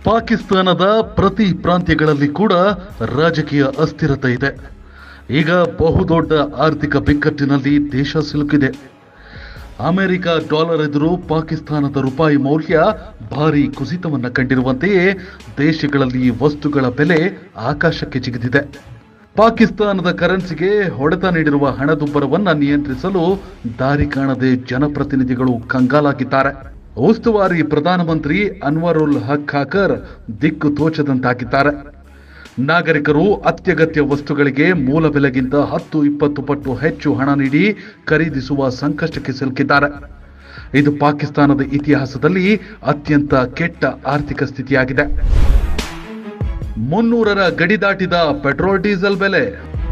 ಪಾಕಿಸ್ತಾನದ ಪ್ರತಿ ಪ್ರಾಂತ್ಯಗಳಲ್ಲಿ ಕೂಡ ರಾಜಕೀಯ ಅಸ್ಥಿರತೆ ಇದೆ ಈಗ ಬಹುದೊಡ್ಡ ಆರ್ಥಿಕ ಬಿಕ್ಕಟ್ಟಿನಲ್ಲಿ ದೇಶ ಸಿಲುಕಿದೆ ಅಮೆರಿಕ ಡಾಲರ್ ಎದುರು ಪಾಕಿಸ್ತಾನದ ರೂಪಾಯಿ ಮೌಲ್ಯ ಭಾರಿ ಕುಸಿತವನ್ನು ಕಂಡಿರುವಂತೆಯೇ ದೇಶಗಳಲ್ಲಿ ವಸ್ತುಗಳ ಬೆಲೆ ಆಕಾಶಕ್ಕೆ ಜಿಗಿದಿದೆ ಪಾಕಿಸ್ತಾನದ ಕರೆನ್ಸಿಗೆ ಹೊಡೆತ ನೀಡಿರುವ ಹಣದುಬ್ಬರವನ್ನ ನಿಯಂತ್ರಿಸಲು ದಾರಿ ಕಾಣದೆ ಜನಪ್ರತಿನಿಧಿಗಳು ಕಂಗಾಲಾಗಿದ್ದಾರೆ ಉಸ್ತುವಾರಿ ಪ್ರಧಾನಮಂತ್ರಿ ಅನ್ವರುಲ್ ಹಕ್ ಖಾಕರ್ ದಿಕ್ಕು ತೋಚದಂತಾಗಿದ್ದಾರೆ ನಾಗರಿಕರು ಅತ್ಯಗತ್ಯ ವಸ್ತುಗಳಿಗೆ ಮೂಲ ಬೆಲೆಗಿಂತ ಹತ್ತು ಇಪ್ಪತ್ತು ಪಟ್ಟು ಹೆಚ್ಚು ಹಣ ನೀಡಿ ಖರೀದಿಸುವ ಸಂಕಷ್ಟಕ್ಕೆ ಸಿಲುಕಿದ್ದಾರೆ ಇದು ಪಾಕಿಸ್ತಾನದ ಇತಿಹಾಸದಲ್ಲಿ ಅತ್ಯಂತ ಕೆಟ್ಟ ಆರ್ಥಿಕ ಸ್ಥಿತಿಯಾಗಿದೆ ಮುನ್ನೂರರ ಗಡಿ ದಾಟಿದ ಪೆಟ್ರೋಲ್ ಡೀಸೆಲ್ ಬೆಲೆ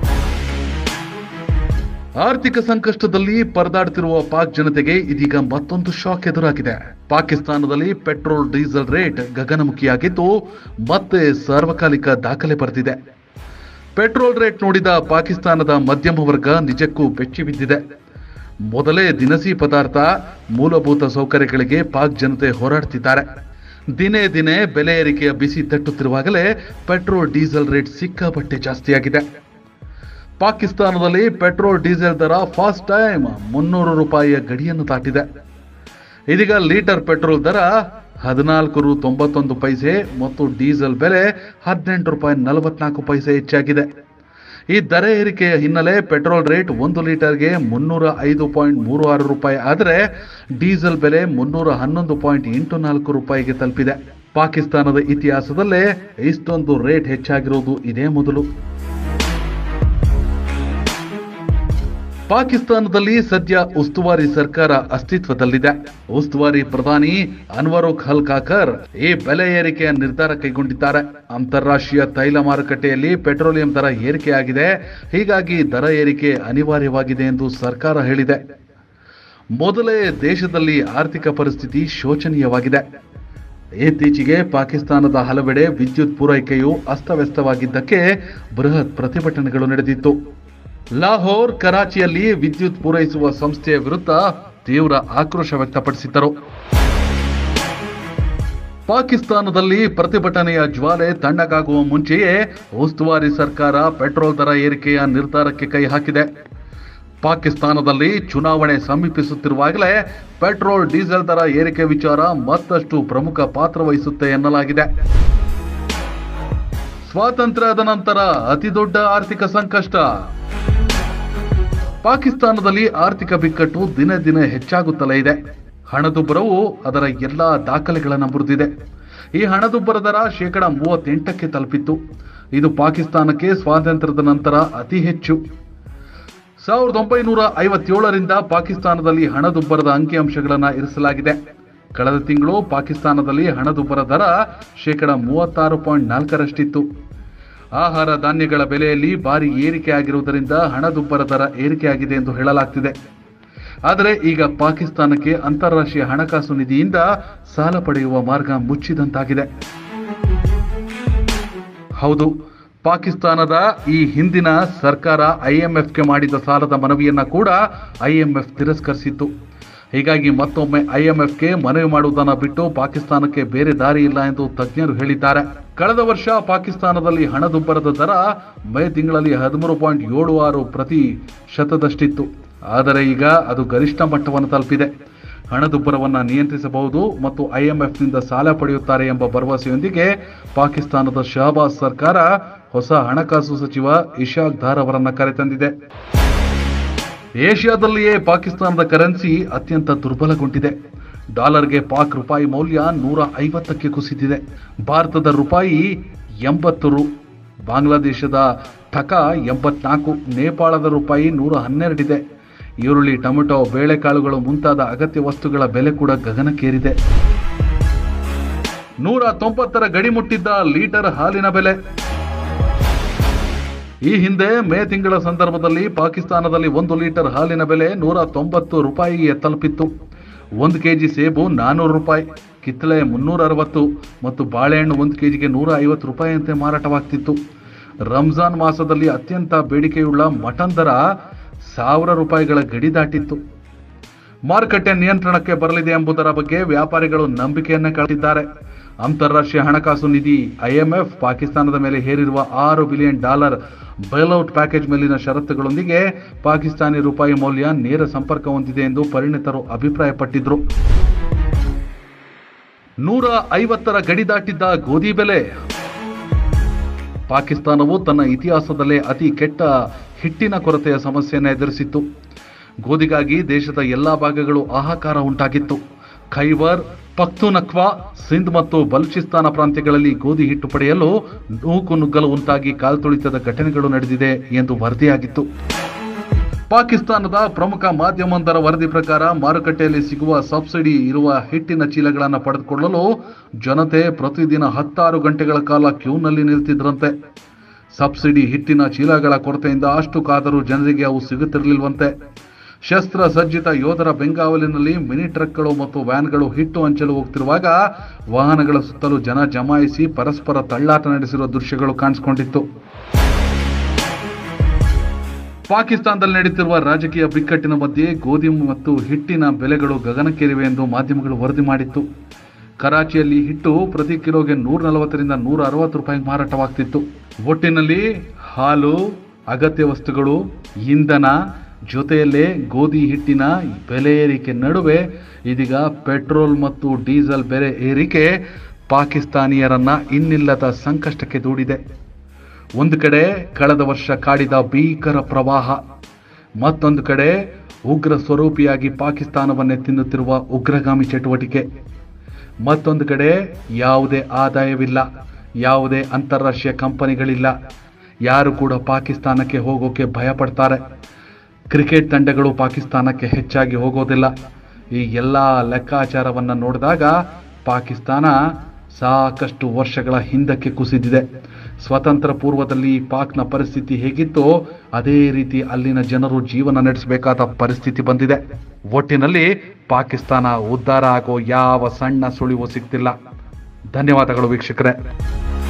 ಆರ್ಥಿಕ ಸಂಕಷ್ಟದಲ್ಲಿ ಪರದಾಡುತ್ತಿರುವ ಪಾಕ್ ಜನತೆಗೆ ಇದೀಗ ಮತ್ತೊಂದು ಶಾಕ್ ಎದುರಾಗಿದೆ ಪಾಕಿಸ್ತಾನದಲ್ಲಿ ಪೆಟ್ರೋಲ್ ಡೀಸೆಲ್ ರೇಟ್ ಗಗನಮುಖಿಯಾಗಿದ್ದು ಮತ್ತೆ ಸಾರ್ವಕಾಲಿಕ ದಾಖಲೆ ಬರೆದಿದೆ ಪೆಟ್ರೋಲ್ ರೇಟ್ ನೋಡಿದ ಪಾಕಿಸ್ತಾನದ ಮಧ್ಯಮ ವರ್ಗ ನಿಜಕ್ಕೂ ಬೆಚ್ಚಿ ಬಿದ್ದಿದೆ ಮೊದಲೇ ದಿನಸಿ ಪದಾರ್ಥ ಮೂಲಭೂತ ಸೌಕರ್ಯಗಳಿಗೆ ಪಾಕ್ ಜನತೆ ಹೋರಾಡ್ತಿದ್ದಾರೆ ದಿನೇ ದಿನೇ ಬೆಲೆ ಏರಿಕೆಯ ಬಿಸಿ ತಟ್ಟುತ್ತಿರುವಾಗಲೇ ಪೆಟ್ರೋಲ್ ಡೀಸೆಲ್ ರೇಟ್ ಸಿಕ್ಕಾಪಟ್ಟೆ ಜಾಸ್ತಿಯಾಗಿದೆ ಪಾಕಿಸ್ತಾನದಲ್ಲಿ ಪೆಟ್ರೋಲ್ ಡೀಸೆಲ್ ದರ ಫಾಸ್ಟ್ ಟೈಮ್ ಮುನ್ನೂರು ರೂಪಾಯಿಯ ಗಡಿಯನ್ನು ದಾಟಿದೆ ಇದೀಗ ಲೀಟರ್ ಪೆಟ್ರೋಲ್ ದರ ಹದಿನಾಲ್ಕು ರು ತೊಂಬತ್ತೊಂದು ಪೈಸೆ ಮತ್ತು ಡೀಸೆಲ್ ಬೆಲೆ ಹದಿನೆಂಟು ರೂಪಾಯಿ ನಲವತ್ನಾಲ್ಕು ಪೈಸೆ ಹೆಚ್ಚಾಗಿದೆ ಈ ದರ ಏರಿಕೆಯ ಹಿನ್ನೆಲೆ ಪೆಟ್ರೋಲ್ ರೇಟ್ ಒಂದು ಲೀಟರ್ಗೆ ಮುನ್ನೂರ ಐದು ಪಾಯಿಂಟ್ ಮೂರು ಆರು ರೂಪಾಯಿ ಆದರೆ ಡೀಸೆಲ್ ಬೆಲೆ ಮುನ್ನೂರ ಹನ್ನೊಂದು ಪಾಯಿಂಟ್ ಎಂಟು ನಾಲ್ಕು ರೂಪಾಯಿಗೆ ತಲುಪಿದೆ ಪಾಕಿಸ್ತಾನದ ಇತಿಹಾಸದಲ್ಲೇ ಇಷ್ಟೊಂದು ರೇಟ್ ಹೆಚ್ಚಾಗಿರುವುದು ಇದೇ ಮೊದಲು ಪಾಕಿಸ್ತಾನದಲ್ಲಿ ಸದ್ಯ ಉಸ್ತುವಾರಿ ಸರ್ಕಾರ ಅಸ್ತಿತ್ವದಲ್ಲಿದೆ ಉಸ್ತುವಾರಿ ಪ್ರಧಾನಿ ಅನ್ವರುಕ್ ಹಲ್ ಕಾಕರ್ ಈ ಬೆಲೆ ಏರಿಕೆಯ ನಿರ್ಧಾರ ಕೈಗೊಂಡಿದ್ದಾರೆ ಅಂತಾರಾಷ್ಟ್ರೀಯ ತೈಲ ಮಾರುಕಟ್ಟೆಯಲ್ಲಿ ಪೆಟ್ರೋಲಿಯಂ ದರ ಏರಿಕೆಯಾಗಿದೆ ಹೀಗಾಗಿ ದರ ಏರಿಕೆ ಅನಿವಾರ್ಯವಾಗಿದೆ ಎಂದು ಸರ್ಕಾರ ಹೇಳಿದೆ ಮೊದಲೇ ದೇಶದಲ್ಲಿ ಆರ್ಥಿಕ ಪರಿಸ್ಥಿತಿ ಶೋಚನೀಯವಾಗಿದೆ ಇತ್ತೀಚೆಗೆ ಪಾಕಿಸ್ತಾನದ ಹಲವೆಡೆ ವಿದ್ಯುತ್ ಪೂರೈಕೆಯು ಅಸ್ತವ್ಯಸ್ತವಾಗಿದ್ದಕ್ಕೆ ಬೃಹತ್ ಪ್ರತಿಭಟನೆಗಳು ನಡೆದಿತ್ತು ಲಾಹೋರ್ ಕರಾಚಿಯಲ್ಲಿ ವಿದ್ಯುತ್ ಪೂರೈಸುವ ಸಂಸ್ಥೆಯ ವಿರುದ್ಧ ತೀವ್ರ ಆಕ್ರೋಶ ವ್ಯಕ್ತಪಡಿಸಿದ್ದರು ಪಾಕಿಸ್ತಾನದಲ್ಲಿ ಪ್ರತಿಭಟನೆಯ ಜ್ವಾಲೆ ತಣ್ಣಗಾಗುವ ಮುಂಚೆಯೇ ಉಸ್ತುವಾರಿ ಸರ್ಕಾರ ಪೆಟ್ರೋಲ್ ದರ ಏರಿಕೆಯ ನಿರ್ಧಾರಕ್ಕೆ ಕೈ ಹಾಕಿದೆ ಪಾಕಿಸ್ತಾನದಲ್ಲಿ ಚುನಾವಣೆ ಸಮೀಪಿಸುತ್ತಿರುವಾಗಲೇ ಪೆಟ್ರೋಲ್ ಡೀಸೆಲ್ ದರ ಏರಿಕೆ ವಿಚಾರ ಮತ್ತಷ್ಟು ಪ್ರಮುಖ ಪಾತ್ರ ವಹಿಸುತ್ತೆ ಎನ್ನಲಾಗಿದೆ ಸ್ವಾತಂತ್ರ್ಯದ ನಂತರ ಅತಿದೊಡ್ಡ ಆರ್ಥಿಕ ಸಂಕಷ್ಟ ಪಾಕಿಸ್ತಾನದಲ್ಲಿ ಆರ್ಥಿಕ ಬಿಕ್ಕಟ್ಟು ದಿನೇ ದಿನೇ ಹೆಚ್ಚಾಗುತ್ತಲೇ ಇದೆ ಹಣದುಬ್ಬರವು ಅದರ ಎಲ್ಲಾ ದಾಖಲೆಗಳನ್ನು ಮುರಿದಿದೆ ಈ ಹಣದುಬ್ಬರ ದರ ಶೇಕಡ ಮೂವತ್ತೆಂಟಕ್ಕೆ ತಲುಪಿತ್ತು ಇದು ಪಾಕಿಸ್ತಾನಕ್ಕೆ ಸ್ವಾತಂತ್ರ್ಯದ ನಂತರ ಅತಿ ಹೆಚ್ಚು ಸಾವಿರದ ಒಂಬೈನೂರ ಐವತ್ತೇಳರಿಂದ ಪಾಕಿಸ್ತಾನದಲ್ಲಿ ಹಣದುಬ್ಬರದ ಅಂಕಿಅಂಶಗಳನ್ನು ಇರಿಸಲಾಗಿದೆ ಕಳೆದ ತಿಂಗಳು ಪಾಕಿಸ್ತಾನದಲ್ಲಿ ಹಣದುಬ್ಬರ ದರ ಶೇಕಡ ಮೂವತ್ತಾರು ಪಾಯಿಂಟ್ ನಾಲ್ಕರಷ್ಟಿತ್ತು ಆಹಾರ ಧಾನ್ಯಗಳ ಬೆಲೆಯಲ್ಲಿ ಭಾರಿ ಏರಿಕೆ ಆಗಿರುವುದರಿಂದ ಹಣದುಬ್ಬರ ದರ ಏರಿಕೆಯಾಗಿದೆ ಎಂದು ಹೇಳಲಾಗ್ತಿದೆ ಆದರೆ ಈಗ ಪಾಕಿಸ್ತಾನಕ್ಕೆ ಅಂತಾರಾಷ್ಟ್ರೀಯ ಹಣಕಾಸು ನಿಧಿಯಿಂದ ಸಾಲ ಪಡೆಯುವ ಮಾರ್ಗ ಮುಚ್ಚಿದಂತಾಗಿದೆ ಹೌದು ಪಾಕಿಸ್ತಾನದ ಈ ಹಿಂದಿನ ಸರ್ಕಾರ ಐಎಂಎಫ್ಗೆ ಮಾಡಿದ ಸಾಲದ ಮನವಿಯನ್ನ ಕೂಡ ಐಎಂಎಫ್ ತಿರಸ್ಕರಿಸಿತ್ತು ಹೀಗಾಗಿ ಮತ್ತೊಮ್ಮೆ ಐಎಂಎಫ್ಗೆ ಮನವಿ ಮಾಡುವುದನ್ನು ಬಿಟ್ಟು ಪಾಕಿಸ್ತಾನಕ್ಕೆ ಬೇರೆ ದಾರಿ ಇಲ್ಲ ಎಂದು ತಜ್ಞರು ಹೇಳಿದ್ದಾರೆ ಕಳೆದ ವರ್ಷ ಪಾಕಿಸ್ತಾನದಲ್ಲಿ ಹಣದುಬ್ಬರದ ದರ ಮೇ ತಿಂಗಳಲ್ಲಿ ಹದಿಮೂರು ಪಾಯಿಂಟ್ ಏಳು ಆರು ಪ್ರತಿ ಶತದಷ್ಟಿತ್ತು ಆದರೆ ಈಗ ಅದು ಗರಿಷ್ಠ ಮಟ್ಟವನ್ನು ತಲುಪಿದೆ ಹಣದುಬ್ಬರವನ್ನು ನಿಯಂತ್ರಿಸಬಹುದು ಮತ್ತು ಐಎಂಎಫ್ನಿಂದ ಸಾಲ ಪಡೆಯುತ್ತಾರೆ ಎಂಬ ಭರವಸೆಯೊಂದಿಗೆ ಪಾಕಿಸ್ತಾನದ ಶಹಬಾಜ್ ಸರ್ಕಾರ ಹೊಸ ಹಣಕಾಸು ಸಚಿವ ಇಶಾಕ್ ದಾರ್ ಅವರನ್ನ ಕರೆತಂದಿದೆ ಏಷ್ಯಾದಲ್ಲಿಯೇ ಪಾಕಿಸ್ತಾನದ ಕರೆನ್ಸಿ ಅತ್ಯಂತ ದುರ್ಬಲಗೊಂಡಿದೆ ಡಾಲರ್ಗೆ ಪಾಕ್ ರೂಪಾಯಿ ಮೌಲ್ಯ ನೂರ ಐವತ್ತಕ್ಕೆ ಕುಸಿದಿದೆ ಭಾರತದ ರೂಪಾಯಿ ಎಂಬತ್ತು ರು ಬಾಂಗ್ಲಾದೇಶದ ಟಕಾ ಎಂಬತ್ನಾಲ್ಕು ನೇಪಾಳದ ರೂಪಾಯಿ ನೂರ ಹನ್ನೆರಡಿದೆ ಈರುಳ್ಳಿ ಟೊಮೆಟೊ ಬೇಳೆಕಾಳುಗಳು ಮುಂತಾದ ಅಗತ್ಯ ವಸ್ತುಗಳ ಬೆಲೆ ಕೂಡ ಗಗನಕ್ಕೇರಿದೆ ನೂರ ತೊಂಬತ್ತರ ಗಡಿ ಮುಟ್ಟಿದ್ದ ಲೀಟರ್ ಹಾಲಿನ ಬೆಲೆ ಈ ಹಿಂದೆ ಮೇ ತಿಂಗಳ ಸಂದರ್ಭದಲ್ಲಿ ಪಾಕಿಸ್ತಾನದಲ್ಲಿ ಒಂದು ಲೀಟರ್ ಹಾಲಿನ ಬೆಲೆ ನೂರ ತೊಂಬತ್ತು ರೂಪಾಯಿಗೆ ತಲುಪಿತ್ತು ಒಂದು ಕೆಜಿ ಸೇಬು ನಾನ್ನೂರು ರೂಪಾಯಿ ಕಿತ್ತಳೆ ಮುನ್ನೂರ ಅರವತ್ತು ಮತ್ತು ಬಾಳೆಹಣ್ಣು ಒಂದು ಕೆಜಿಗೆ ನೂರ ಐವತ್ತು ರೂಪಾಯಿಯಂತೆ ಮಾರಾಟವಾಗ್ತಿತ್ತು ರಂಜಾನ್ ಮಾಸದಲ್ಲಿ ಅತ್ಯಂತ ಬೇಡಿಕೆಯುಳ್ಳ ಮಟನ್ ದರ ಸಾವಿರ ರೂಪಾಯಿಗಳ ಗಡಿ ದಾಟಿತ್ತು ಮಾರುಕಟ್ಟೆ ನಿಯಂತ್ರಣಕ್ಕೆ ಬರಲಿದೆ ಎಂಬುದರ ಬಗ್ಗೆ ವ್ಯಾಪಾರಿಗಳು ನಂಬಿಕೆಯನ್ನ ಕಳೆದಿದ್ದಾರೆ ಅಂತಾರಾಷ್ಟ್ರೀಯ ಹಣಕಾಸು ನಿಧಿ ಐಎಂಎಫ್ ಪಾಕಿಸ್ತಾನದ ಮೇಲೆ ಹೇರಿರುವ ಆರು ಬಿಲಿಯನ್ ಡಾಲರ್ ಬೈಲ್ಔಟ್ ಪ್ಯಾಕೇಜ್ ಮೇಲಿನ ಷರತ್ತುಗಳೊಂದಿಗೆ ಪಾಕಿಸ್ತಾನಿ ರೂಪಾಯಿ ಮೌಲ್ಯ ನೇರ ಸಂಪರ್ಕ ಹೊಂದಿದೆ ಎಂದು ಪರಿಣಿತರು ಅಭಿಪ್ರಾಯಪಟ್ಟಿದ್ರು ನೂರ ಐವತ್ತರ ಗಡಿ ದಾಟಿದ್ದ ಗೋಧಿ ಬೆಲೆ ಪಾಕಿಸ್ತಾನವು ತನ್ನ ಇತಿಹಾಸದಲ್ಲೇ ಅತಿ ಕೆಟ್ಟ ಹಿಟ್ಟಿನ ಕೊರತೆಯ ಸಮಸ್ಯೆಯನ್ನು ಎದುರಿಸಿತ್ತು ಗೋಧಿಗಾಗಿ ದೇಶದ ಎಲ್ಲಾ ಭಾಗಗಳು ಹಾಹಾಕಾರ ಉಂಟಾಗಿತ್ತು ಖೈಬರ್ ಪಖ್ತೂನಖ್ವಾ ಸಿಂಧ್ ಮತ್ತು ಬಲೂಚಿಸ್ತಾನ ಪ್ರಾಂತ್ಯಗಳಲ್ಲಿ ಗೋಧಿ ಹಿಟ್ಟು ಪಡೆಯಲು ನೂಕು ನುಗ್ಗಲು ಉಂಟಾಗಿ ಕಾಲ್ತುಳಿತದ ಘಟನೆಗಳು ನಡೆದಿದೆ ಎಂದು ವರದಿಯಾಗಿತ್ತು ಪಾಕಿಸ್ತಾನದ ಪ್ರಮುಖ ಮಾಧ್ಯಮವೊಂದರ ವರದಿ ಪ್ರಕಾರ ಮಾರುಕಟ್ಟೆಯಲ್ಲಿ ಸಿಗುವ ಸಬ್ಸಿಡಿ ಇರುವ ಹಿಟ್ಟಿನ ಚೀಲಗಳನ್ನು ಪಡೆದುಕೊಳ್ಳಲು ಜನತೆ ಪ್ರತಿದಿನ ಹತ್ತಾರು ಗಂಟೆಗಳ ಕಾಲ ಕ್ಯೂನಲ್ಲಿ ನಿಲ್ತಿದ್ರಂತೆ ಸಬ್ಸಿಡಿ ಹಿಟ್ಟಿನ ಚೀಲಗಳ ಕೊರತೆಯಿಂದ ಅಷ್ಟು ಕಾದರೂ ಜನರಿಗೆ ಅವು ಸಿಗುತ್ತಿರಲಿಲ್ವಂತೆ ಶಸ್ತ್ರ ಸಜ್ಜಿತ ಯೋಧರ ಬೆಂಗಾವಲಿನಲ್ಲಿ ಮಿನಿ ಟ್ರಕ್ಗಳು ಮತ್ತು ವ್ಯಾನ್ಗಳು ಹಿಟ್ಟು ಹಂಚಲು ಹೋಗ್ತಿರುವಾಗ ವಾಹನಗಳ ಸುತ್ತಲೂ ಜನ ಜಮಾಯಿಸಿ ಪರಸ್ಪರ ತಳ್ಳಾಟ ನಡೆಸಿರುವ ದೃಶ್ಯಗಳು ಕಾಣಿಸಿಕೊಂಡಿತ್ತು ಪಾಕಿಸ್ತಾನದಲ್ಲಿ ನಡೆಯುತ್ತಿರುವ ರಾಜಕೀಯ ಬಿಕ್ಕಟ್ಟಿನ ಮಧ್ಯೆ ಗೋಧಿ ಮತ್ತು ಹಿಟ್ಟಿನ ಬೆಲೆಗಳು ಗಗನಕ್ಕೇರಿವೆ ಎಂದು ಮಾಧ್ಯಮಗಳು ವರದಿ ಮಾಡಿತ್ತು ಕರಾಚಿಯಲ್ಲಿ ಹಿಟ್ಟು ಪ್ರತಿ ಕಿಲೋಗೆ ನೂರ ನಲವತ್ತರಿಂದ ನೂರ ಅರವತ್ತು ರೂಪಾಯಿ ಮಾರಾಟವಾಗ್ತಿತ್ತು ಒಟ್ಟಿನಲ್ಲಿ ಹಾಲು ಅಗತ್ಯ ವಸ್ತುಗಳು ಇಂಧನ ಜೊತೆಯಲ್ಲೇ ಗೋಧಿ ಹಿಟ್ಟಿನ ಬೆಲೆ ಏರಿಕೆ ನಡುವೆ ಇದೀಗ ಪೆಟ್ರೋಲ್ ಮತ್ತು ಡೀಸೆಲ್ ಬೆಲೆ ಏರಿಕೆ ಪಾಕಿಸ್ತಾನಿಯರನ್ನ ಇನ್ನಿಲ್ಲದ ಸಂಕಷ್ಟಕ್ಕೆ ದೂಡಿದೆ ಒಂದು ಕಡೆ ಕಳೆದ ವರ್ಷ ಕಾಡಿದ ಭೀಕರ ಪ್ರವಾಹ ಮತ್ತೊಂದು ಕಡೆ ಉಗ್ರ ಸ್ವರೂಪಿಯಾಗಿ ಪಾಕಿಸ್ತಾನವನ್ನೇ ತಿನ್ನುತ್ತಿರುವ ಉಗ್ರಗಾಮಿ ಚಟುವಟಿಕೆ ಮತ್ತೊಂದು ಕಡೆ ಯಾವುದೇ ಆದಾಯವಿಲ್ಲ ಯಾವುದೇ ಅಂತಾರಾಷ್ಟ್ರೀಯ ಕಂಪನಿಗಳಿಲ್ಲ ಯಾರು ಕೂಡ ಪಾಕಿಸ್ತಾನಕ್ಕೆ ಹೋಗೋಕೆ ಭಯ ಪಡ್ತಾರೆ ಕ್ರಿಕೆಟ್ ತಂಡಗಳು ಪಾಕಿಸ್ತಾನಕ್ಕೆ ಹೆಚ್ಚಾಗಿ ಹೋಗೋದಿಲ್ಲ ಈ ಎಲ್ಲ ಲೆಕ್ಕಾಚಾರವನ್ನು ನೋಡಿದಾಗ ಪಾಕಿಸ್ತಾನ ಸಾಕಷ್ಟು ವರ್ಷಗಳ ಹಿಂದಕ್ಕೆ ಕುಸಿದಿದೆ ಸ್ವತಂತ್ರ ಪೂರ್ವದಲ್ಲಿ ಪಾಕ್ನ ಪರಿಸ್ಥಿತಿ ಹೇಗಿತ್ತೋ ಅದೇ ರೀತಿ ಅಲ್ಲಿನ ಜನರು ಜೀವನ ನಡೆಸಬೇಕಾದ ಪರಿಸ್ಥಿತಿ ಬಂದಿದೆ ಒಟ್ಟಿನಲ್ಲಿ ಪಾಕಿಸ್ತಾನ ಉದ್ಧಾರ ಆಗೋ ಯಾವ ಸಣ್ಣ ಸುಳಿವು ಸಿಗ್ತಿಲ್ಲ ಧನ್ಯವಾದಗಳು ವೀಕ್ಷಕರೇ